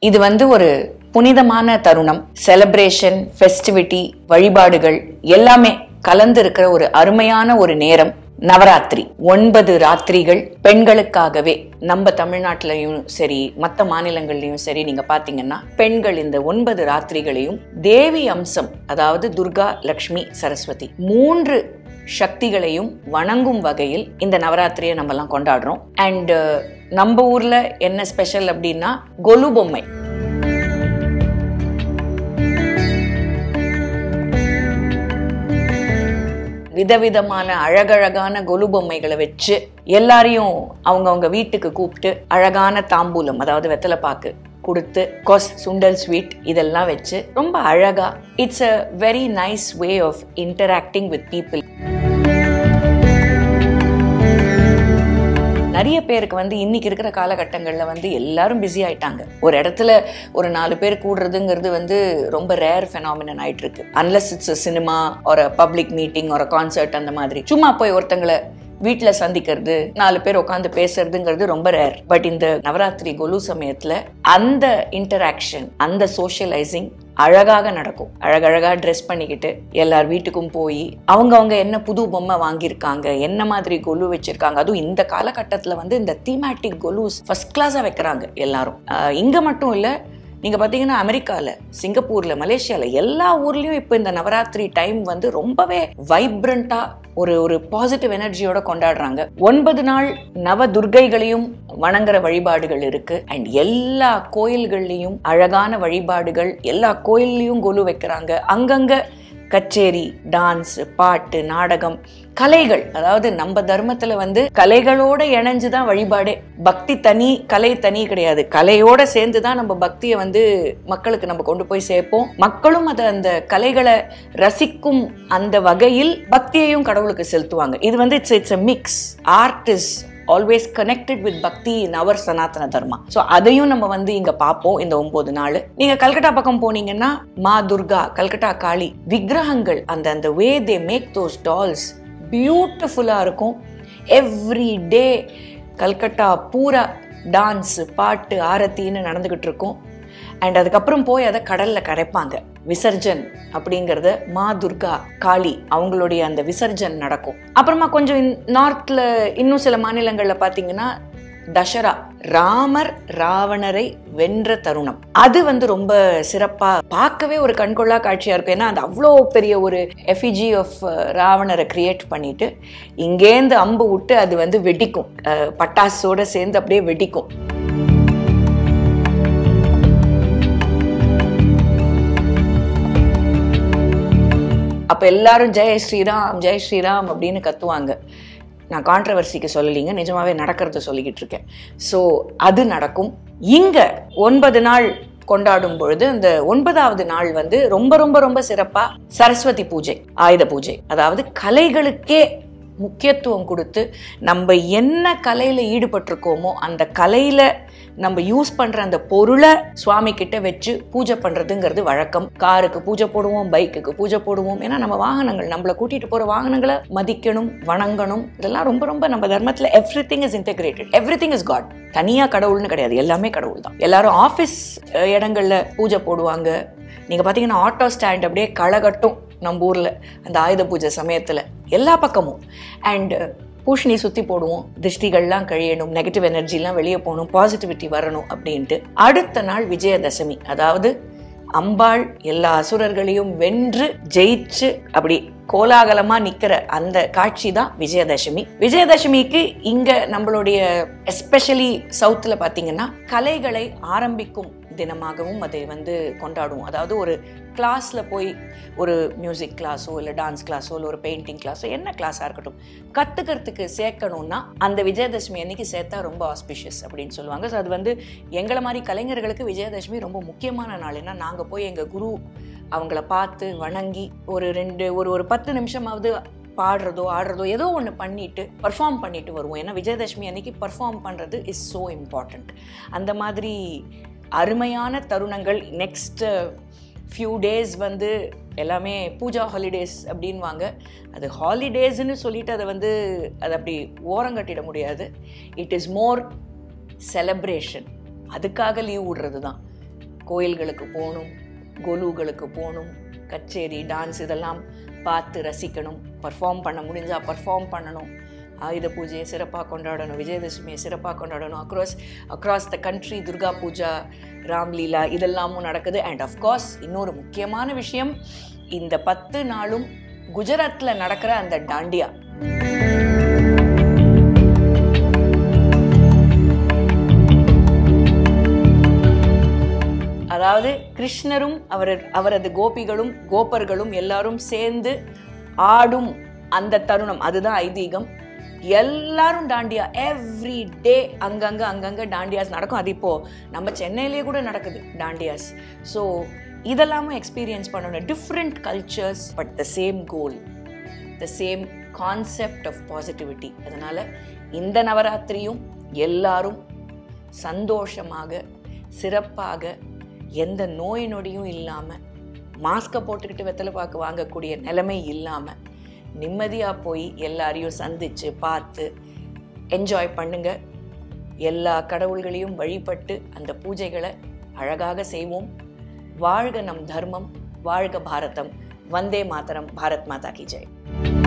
இது வந்து ஒரு புனிதமான தருணம் செலிப்ரேஷன் ஃபெஸ்டிவிட்டி வழிபாடுகள் எல்லாமே கலந்து இருக்கிற ஒரு அருமையான ஒரு நேரம் நவராத்திரி ஒன்பது ராத்திரிகள் பெண்களுக்காகவே நம்ம தமிழ்நாட்டிலையும் சரி மற்ற மாநிலங்கள்லயும் சரி நீங்க பாத்தீங்கன்னா பெண்கள் இந்த ஒன்பது ராத்திரிகளையும் தேவி அம்சம் அதாவது துர்கா லக்ஷ்மி சரஸ்வதி மூன்று சக்திகளையும் வணங்கும் வகையில் இந்த நவராத்திரியை நம்ம எல்லாம் கொண்டாடுறோம் அண்ட் நம்ம ஊர்ல என்ன ஸ்பெஷல் அப்படின்னா கொலு பொம்மை விதவிதமான அழகழகான கொலு பொம்மைகளை வச்சு எல்லாரையும் அவங்கவங்க வீட்டுக்கு கூப்பிட்டு அழகான தாம்பூலம் அதாவது வெத்தலை பாக்கு கொடுத்து கொஸ் சுண்டல் ஸ்வீட் இதெல்லாம் வச்சு ரொம்ப அழகா it's a very nice way of interacting with people நிறைய பேருக்கு வந்து இன்னைக்கு இருக்கிற காலகட்டங்களில் வந்து எல்லாரும் பிஸி ஆயிட்டாங்க ஒரு இடத்துல ஒரு நாலு பேர் கூடுறதுங்கிறது வந்து ரொம்ப ரேர் ஃபெனாமினன் ஆயிட்டு இருக்கு அன்லஸ் இட்ஸ் சினிமா ஒரு பப்ளிக் மீட்டிங் ஒரு கான்சர்ட் அந்த மாதிரி சும்மா போய் ஒருத்தங்களை வீட்டில் சந்திக்கிறது நாலு பேர் உட்காந்து பேசுறதுங்கிறது ரொம்ப ரேர் பட் இந்த நவராத்திரி கொலு சமயத்துல அந்த இன்டராக்ஷன் அந்த சோஷியலைசிங் அழகாக நடக்கும் அழகழகா ட்ரெஸ் பண்ணிக்கிட்டு எல்லார் வீட்டுக்கும் போய் அவங்கவங்க என்ன புது பொம்மை வாங்கியிருக்காங்க என்ன மாதிரி கொலு வச்சிருக்காங்க அதுவும் இந்த காலகட்டத்தில் வந்து இந்த தீமேட்டிக் கொலுஸ் ஃபர்ஸ்ட் கிளாஸாக வைக்கிறாங்க எல்லாரும் ஆஹ் இங்க மட்டும் இல்லை நீங்க பாத்தீங்கன்னா அமெரிக்கால சிங்கப்பூர்ல மலேசியால எல்லா ஊர்லயும் இப்போ இந்த நவராத்திரி டைம் வந்து ரொம்பவே வைப்ரண்டா ஒரு ஒரு பாசிட்டிவ் எனர்ஜியோட கொண்டாடுறாங்க ஒன்பது நாள் நவ துர்க்கைகளையும் வணங்குற வழிபாடுகள் இருக்கு அண்ட் எல்லா கோயில்கள்லயும் அழகான வழிபாடுகள் எல்லா கோயில்லையும் கொலு வைக்கிறாங்க அங்கங்க கச்சேரி டான்ஸ் பாட்டு நாடகம் கலைகள் அதாவது நம்ம தர்மத்துல வந்து கலைகளோட இணைஞ்சு தான் வழிபாடே பக்தி தனி கலை தனி கிடையாது கலையோட சேர்ந்து தான் நம்ம பக்தியை வந்து மக்களுக்கு நம்ம கொண்டு போய் சேர்ப்போம் மக்களும் அதை அந்த கலைகளை ரசிக்கும் அந்த வகையில் பக்தியையும் கடவுளுக்கு செலுத்துவாங்க இது வந்து it's it's a mix art is always connected with bhakti in our Sanatana Dharma so அதையும் நம்ம வந்து இங்க பார்ப்போம் இந்த ஒன்பது நாள் நீங்க கல்கட்டா பக்கம் போனீங்கன்னா மா துர்கா கல்கட்டா காளி விக்கிரகங்கள் அந்த அந்த way they make those dolls பியூட்டிஃபுல்லா இருக்கும் எவ்ரி டே கல்கட்டா பூரா டான்ஸ் பாட்டு ஆரத்தின்னு நடந்துகிட்டு இருக்கும் அண்ட் அதுக்கப்புறம் போய் அதை கடல்ல கரைப்பாங்க விசர்ஜன் அப்படிங்கறத மா துர்கா காளி அவங்களுடைய அந்த விசர்ஜன் நடக்கும் அப்புறமா கொஞ்சம் நார்த்ல இன்னும் சில மாநிலங்கள்ல பாத்தீங்கன்னா தசரா ராமர் ராவணரை வென்ற தருணம் அது வந்து ரொம்ப சிறப்பா பார்க்கவே ஒரு கண்கொள்ளா காட்சியா இருக்கும் ஏன்னா அது அவ்வளோ பெரிய ஒரு எஃபிஜி ஆஃப் ராவணரை கிரியேட் பண்ணிட்டு இங்கேருந்து அம்பு விட்டு அது வந்து வெடிக்கும் அஹ், பட்டாசோட சேர்ந்து அப்படியே வெடிக்கும் அப்ப எல்லாரும் ஜெய் ஸ்ரீராம் ஜெய் ஸ்ரீராம் அப்படின்னு கத்துவாங்க நான் கான்ட்ரவர்சிக்கு சொல்லலைங்க நிஜமாவே நடக்கிறத சொல்லிக்கிட்டு இருக்கேன் ஸோ அது நடக்கும் இங்க ஒன்பது நாள் கொண்டாடும் பொழுது அந்த ஒன்பதாவது நாள் வந்து ரொம்ப ரொம்ப ரொம்ப சிறப்பா சரஸ்வதி பூஜை ஆயுத பூஜை அதாவது கலைகளுக்கே முக்கியத்துவம் கொடுத்து நம்ம என்ன கலையில ஈடுபட்டிருக்கோமோ அந்த கலையில நம்ம யூஸ் பண்ற அந்த பொருளை சுவாமி கிட்ட வச்சு பூஜை பண்றதுங்கிறது வழக்கம் காருக்கு பூஜை போடுவோம் பைக்குக்கு பூஜை போடுவோம் ஏன்னா நம்ம வாகனங்கள் நம்மளை கூட்டிட்டு போற வாகனங்களை மதிக்கணும் வணங்கணும் இதெல்லாம் ரொம்ப ரொம்ப நம்ம தர்மத்துல everything is integrated everything is god தனியா கடவுள்னு கிடையாது எல்லாமே கடவுள் தான் எல்லாரும் ஆஃபீஸ் இடங்கள்ல பூஜை போடுவாங்க நீங்க பாத்தீங்கன்னா ஆட்டோ ஸ்டாண்ட் அப்படியே களகட்டும் நம்ம ஊர்ல அந்த ஆயுத பூஜை சமயத்துல எல்லா பக்கமும் அண்ட் பூஷணி சுத்தி போடுவோம் திருஷ்டிகள்லாம் கழியணும் நெகட்டிவ் எனர்ஜிலாம் வெளியே போகணும் பாசிட்டிவிட்டி வரணும் அப்படின்ட்டு அடுத்த நாள் விஜயதசமி அதாவது அம்பாள் எல்லா அசுரர்களையும் வென்று ஜெயிச்சு அப்படி கோலாகலமா நிக்கிற அந்த காட்சி தான் விஜயதசமி விஜயதசமிக்கு இங்க நம்மளுடைய எஸ்பெஷலி சவுத்துல பாத்தீங்கன்னா கலைகளை ஆரம்பிக்கும் தினமாகவும் அதை வந்து கொண்டாடுவோம் அதாவது ஒரு கிளாஸ்ல போய் ஒரு மியூசிக் கிளாஸோ இல்லை டான்ஸ் கிளாஸோ இல்லை ஒரு பெயிண்டிங் கிளாஸோ என்ன கிளாஸாக இருக்கட்டும் கற்றுக்கிறதுக்கு சேர்க்கணும்னா அந்த விஜயதசமி அன்னைக்கு சேர்த்தா ரொம்ப ஆஸ்பிஷியஸ் அப்படின்னு சொல்லுவாங்க ஸோ அது வந்து எங்களை மாதிரி கலைஞர்களுக்கு விஜயதசமி ரொம்ப முக்கியமான நாள் ஏன்னா நாங்கள் போய் எங்கள் குரு அவங்கள பார்த்து வணங்கி ஒரு ரெண்டு ஒரு ஒரு பத்து நிமிஷமாவது பாடுறதோ ஆடுறதோ ஏதோ ஒன்று பண்ணிட்டு பர்ஃபார்ம் பண்ணிட்டு வருவோம் ஏன்னா விஜயதசமி அன்னைக்கு பர்ஃபார்ம் பண்ணுறது இஸ் ஸோ இம்பார்ட்டண்ட் அந்த மாதிரி அருமையான தருணங்கள் நெக்ஸ்ட் ஃபியூ டேஸ் வந்து எல்லாமே பூஜா ஹாலிடேஸ் அப்படின்வாங்க அது ஹாலிடேஸ்னு சொல்லிட்டு அதை வந்து அதை அப்படி ஓரங்கட்டிட முடியாது இட் இஸ் மோர் செலப்ரேஷன் அதுக்காக லீவ் விடுறது தான் கோயில்களுக்கு போகணும் கொலுகளுக்கு போகணும் கச்சேரி டான்ஸ் இதெல்லாம் பார்த்து ரசிக்கணும் பர்ஃபார்ம் பண்ண முடிஞ்சால் பர்ஃபார்ம் பண்ணணும் ஆயுத பூஜையை சிறப்பாக கொண்டாடணும் விஜயதசமியை சிறப்பாக கொண்டாடணும் across across the country Durga Puja Ramlila இதெல்லாமும் நடக்குது அண்ட் அஃப்கோர்ஸ் இன்னொரு முக்கியமான விஷயம் இந்த பத்து நாளும் குஜராத்தில் நடக்கிற அந்த டாண்டியா அதாவது கிருஷ்ணரும் அவர் அவரது கோபிகளும் கோபர்களும் எல்லாரும் சேர்ந்து ஆடும் அந்த தருணம் அதுதான் ஐதீகம் எல்லாரும் டாண்டியா எவ்ரி டே அங்கங்க அங்கங்க டாண்டியாஸ் நடக்கும் அது இப்போ நம்ம சென்னையிலேயே கூட நடக்குது டாண்டியாஸ் ஸோ இதெல்லாமும் எக்ஸ்பீரியன்ஸ் பண்ணணும் different cultures but the same goal the same concept of positivity அதனால இந்த நவராத்திரியும் எல்லாரும் சந்தோஷமாக சிறப்பாக எந்த நோய் நொடியும் இல்லாமல் மாஸ்கை போட்டுக்கிட்டு வெத்தலை பாக்கு வாங்கக்கூடிய நிலைமை இல்லாமல் நிம்மதியாக போய் எல்லாரையும் சந்தித்து பார்த்து என்ஜாய் பண்ணுங்க எல்லா கடவுள்களையும் வழிபட்டு அந்த பூஜைகளை அழகாக செய்வோம் வாழ்க நம் தர்மம் வாழ்க பாரதம் வந்தே மாதரம் பாரத் மாதா கி ஜெய்